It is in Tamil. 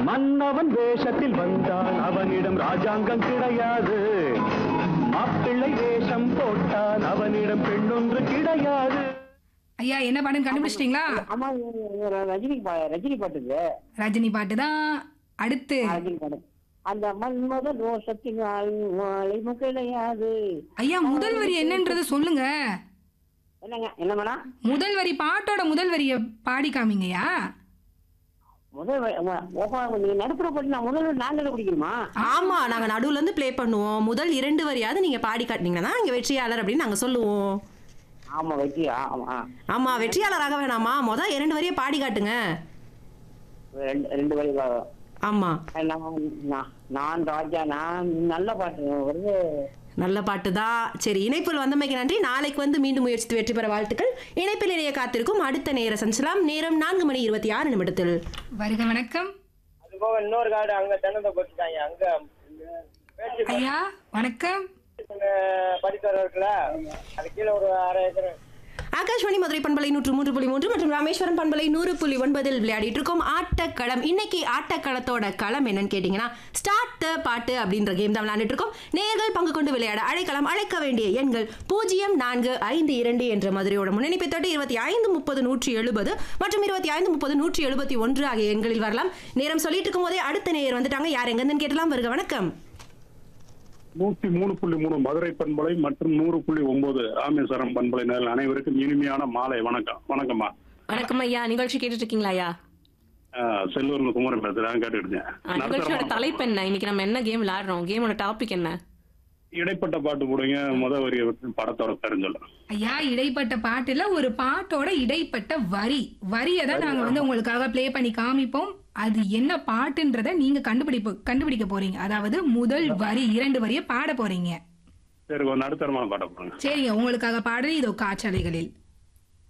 மன்னவன் வேஷத்தில் வந்தான் அவனிடம் ராஜாங்கம் கிடையாது மாப்பிள்ளை வேஷம் போட்டான் அவனிடம் பெண்ணொன்று கிடையாது ஐயா என்ன பாட்டுன்னு கண்டுபிடிச்சிட்டீங்களா ஆமா இது ஒரு ரஜினி பா- ரஜினி பாட்டுங்க ரஜினி பாட்டு தான் அடுத்து ரஜினி பாட்டு அந்த மன்மத ரோஷத்தின் அழிவு கிடையாது ஐயா முதல் வரி என்னன்றத சொல்லுங்க என்னங்க என்ன மேடம் முதல் வரி பாட்டோட முதல் வரிய பாடி காமிங்கய்யா முதல் வ- வ- ஓஹோ நீங்க நடுப்புற போட்டு நான் முதல்ல நான் கண்டுபிடிக்கணுமா ஆமா நாங்க நடுவுல இருந்து ப்ளே பண்ணுவோம் முதல் இரண்டு வரியாவது நீங்க பாடி காட்டினீங்கன்னா இங்க வெற்றியாளர் அப்படின்னு நாங்க சொல்லுவோம் ஆமா வெற்றியா ஆமா ஆமா வெற்றியாளராக வேணாமா முதல் இரண்டு வரியை பாடி காட்டுங்க ரெண்டு ரெண்டு வரி வா- ஆமா நான் நான்- நான் ராஜா நான் நல்ல பாட்டு வருது நல்ல பாட்டு தான் சரி இணைப்பில் வந்தமைக்கு நன்றி நாளைக்கு வந்து மீண்டும் முயற்சித்து வெற்றி பெற வாழ்த்துக்கள் இணைப்பில் இணைய காத்திருக்கும் அடுத்த நேர சஞ்சலாம் நேரம் நான்கு மணி இருபத்தி ஆறு நிமிடத்தில் வருக வணக்கம் அது போக இன்னொரு காடு அங்க தென்னத்தை போட்டுட்டாங்க அங்க பேச்சு ஐயா வணக்கம் படித்தர இருக்குல்ல அது கீழே ஒரு அரை ஏக்கர் ஆகாஷ்வாணி மதுரை பண்பலை நூற்று மூன்று புள்ளி மூன்று மற்றும் ராமேஸ்வரம் பண்பலை நூறு புள்ளி ஒன்பதில் விளையாடிட்டு இருக்கோம் ஆட்டக்களம் இன்னைக்கு ஆட்டக்களத்தோட களம் என்னன்னு கேட்டீங்கன்னா ஸ்டார்ட் த பாட்டு அப்படின்ற கேம் தான் விளையாண்டுட்டு இருக்கோம் நேர்கள் பங்கு கொண்டு விளையாட அழைக்கலாம் அழைக்க வேண்டிய எண்கள் பூஜ்ஜியம் நான்கு ஐந்து இரண்டு என்ற மதுரையோட முன்னணிப்பை தொட்டு இருபத்தி ஐந்து முப்பது நூற்றி எழுபது மற்றும் இருபத்தி ஐந்து முப்பது நூற்றி எழுபத்தி ஒன்று ஆகிய எண்களில் வரலாம் நேரம் சொல்லிட்டு இருக்கும் போதே அடுத்த நேயர் வந்துட்டாங்க யார் எங்கன்னு கேட்டலாம் வருக வணக்கம் நூத்தி மூணு புள்ளி மூணு மதுரை பண்பலை மற்றும் நூறு புள்ளி ஒன்பது ராமேஸ்வரம் பண்பலை நேரில் அனைவருக்கும் இனிமையான மாலை வணக்கம் வணக்கம்மா வணக்கம் ஐயா நிகழ்ச்சி கேட்டுட்டு இருக்கீங்களா ஐயா ஆஹ் செல்லூர்ல குமரன் பேசுறேன் ஆ, கேட்டுக்கிட்டேன் நிகழ்ச்சியோட தலைப்பு என்ன இன்னைக்கு நம்ம என்ன கேம் விளையாடுறோம் கேமோட டாபிக் என்ன இடைப்பட்ட பாட்டு போடுங்க முத வரிய படத்தோட தெரிஞ்சலாம் ஐயா இடைப்பட்ட பாட்டுல ஒரு பாட்டோட இடைப்பட்ட வரி வரியை தான் நாங்க வந்து உங்களுக்காக ப்ளே பண்ணி காமிப்போம் அது என்ன பாட்டுன்றத நீங்க கண்டுபிடிப்பு கண்டுபிடிக்க போறீங்க அதாவது முதல் வரி இரண்டு வரியை பாட போறீங்க சரி கொஞ்சம் நடுத்தரமான பாட்டை போடுங்க சரிங்க உங்களுக்காக பாடுறது இதோ காற்றலைகளில்